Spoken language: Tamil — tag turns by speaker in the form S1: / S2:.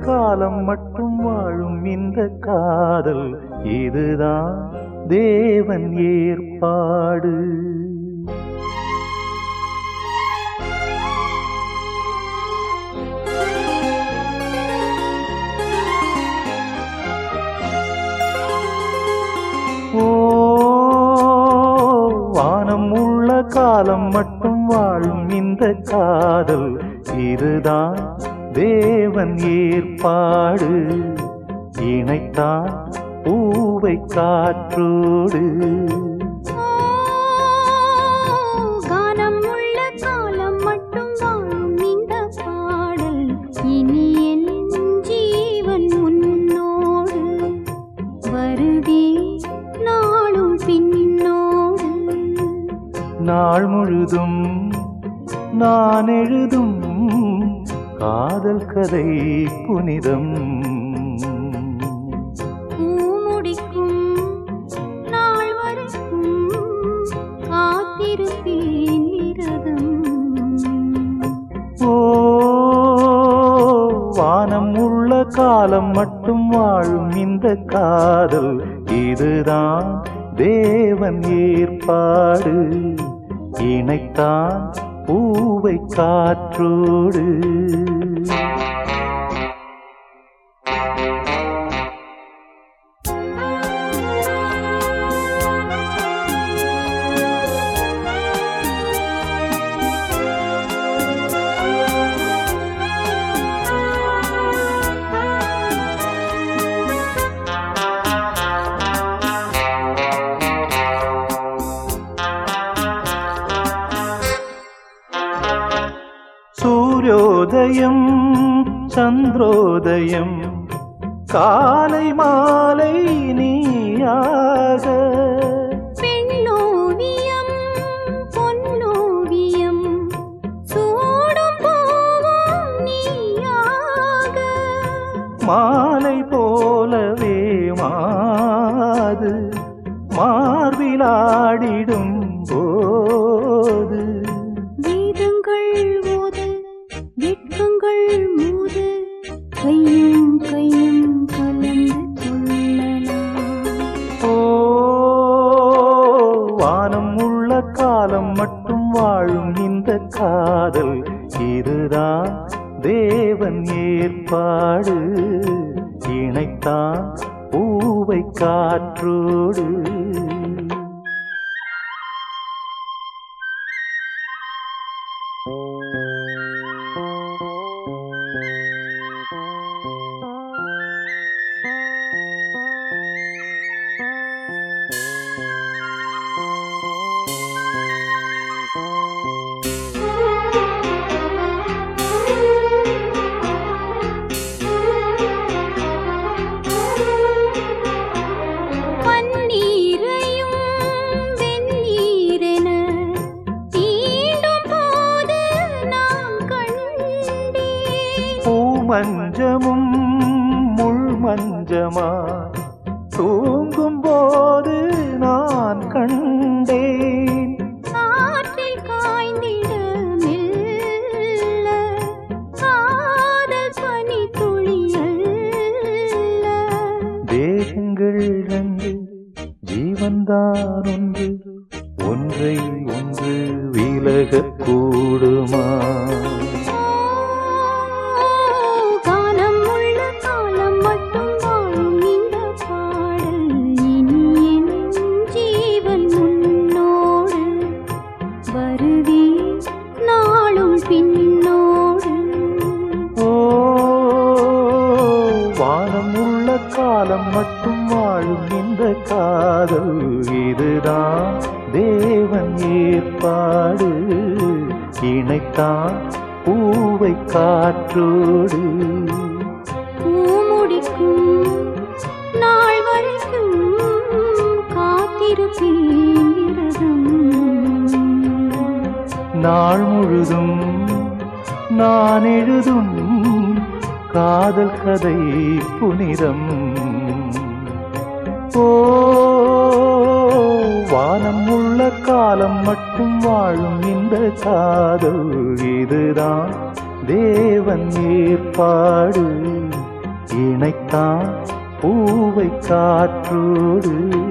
S1: காலம் மட்டும் வாழும் இந்த காதல் இதுதான் தேவன் ஏற்பாடு ஓ வானம் உள்ள காலம் மட்டும் வாழும் இந்த காதல் இதுதான் தேவன் ஏற்பாடு இணைத்தான் பூவை காற்றோடு
S2: கானம் உள்ள காலம் மட்டும் வாழும் இந்த பாடல் இனி என் ஜீவன் உன்னோடு வருதே நாளும் பின்னோடு
S1: நாள் முழுதும் நான் எழுதும் காதல் கதை புனிதம்
S2: பூமுடிக்கும் நாள் வரைக்கும் காத்திருப்பேன் விரதம்
S1: ஓ வானம் உள்ள காலம் மட்டும் வாழும் இந்த காதல் இதுதான் தேவன் ஏற்பாடு இணைத்தான் பூவை காற்றோடு சூரியோதயம் சந்திரோதயம் காலை மாலை நீயாக
S2: பெண்ணோவியம் பொன்னோவியம் சூடும் பூவும் நீயாக
S1: மாலை போலவே மாது மார்பிலாடிடும் போது
S2: வேதங்கள் ஓத வெட்கங்கள் மூத கையும் கையும் கலந்து கொள்ளலாம்
S1: ஓ வானம் உள்ள காலம் மட்டும் வாழும் இந்த காதல் இதுதான் தேவன் ஏற்பாடு இணைத்தான் பூவை காற்றோடு
S2: பன்னீரையும் வெந்நீரென தீண்டும் போது நாம் கண்டேன்
S1: பூமஞ்சமும் முள் மஞ்சமா தூங்கும் போது நான் கண்டேன்
S2: காற்றில் காய்ந்திட மெல்ல காதல் பனி துளியல்ல
S1: தேகங்கள் ரெண்டு ஜீவன்தான் ஒன்று ஒன்றை ஒன்று விலகக் கூடுமா
S2: காலம் உள்ள காலம் மட்டும் வாழும் இந்த பாடல் இனி என் ஜீவன் முன்னோடு வருதே நாளும் பின்னோடு
S1: ஓ வானம் உள்ள காலம் மட்டும் வாழும் இந்த காதல் இதுதான் தேவன் ஏற்பாடு இணைத்தான் பூவை காற்றோடு
S2: பூமுடிக்கும் நாள் வரைக்கும் காத்திருப்பேன் விரதம்
S1: நாள் முழுதும் நான் எழுதும் காதல் கதை புனிதம் ஓ வானம் உள்ள காலம் மட்டும் வாழும் இந்த காதல் இதுதான் தேவன் ஏற்பாடு இணைத்தான் பூவை காற்றோடு